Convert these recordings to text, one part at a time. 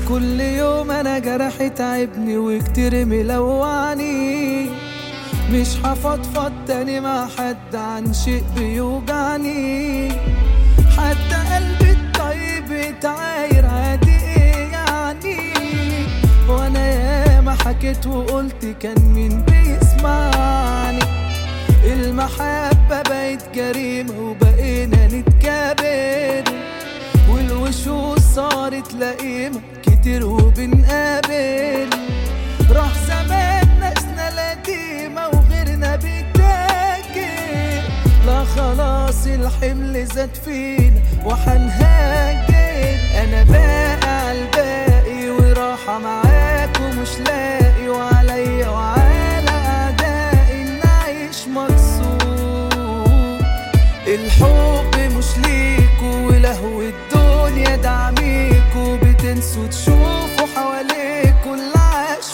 كل يوم انا جرحي تعبني وكتير ملوعني مش هفضفض تاني مع حد عن شيء بيوجعني حتى قلبي الطيب اتعاير عادي ايه يعني وانا ياما حكيت وقلت كان مين بيسمعني المحبة بقت جريمة وبقينا نتكابر والوشوش صارت لئيمة كتير وبنقابل راح زمان ناسنا القديمة وغيرنا بيتاجر لا خلاص الحمل زاد فينا وحنهاجر انا باقي على الباقي وراحة معاك ومش لاقي وعليا وعلى اعدائي نعيش مكسور الحب مش ليكوا ولهو الدنيا دعميكوا بتنسوا تشوفوا حواليكوا اللي عاش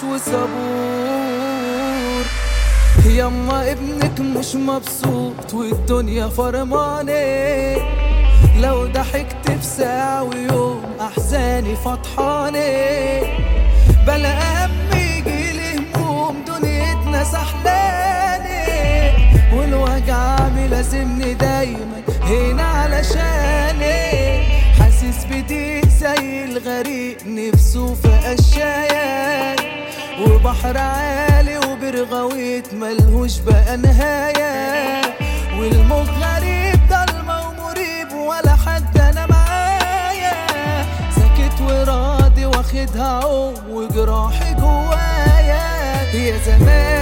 وصبور يما ابنك مش مبسوط والدنيا فرماني لو ضحكت في ساعة ويوم أحزاني فطحاني بلا هم يجي لي هموم دنيتنا سحلاني والوجع ملازمني دايما هنا علشاني حاسس بضيق زي الغريق نفسه في قشايات وبحر عالي وبرغويت ملهوش بقى نهاية والموج غريب ضلمة ومريب ولا حد أنا معايا ساكت وراضي واخدها عوم وجراحي جوايا يا زمان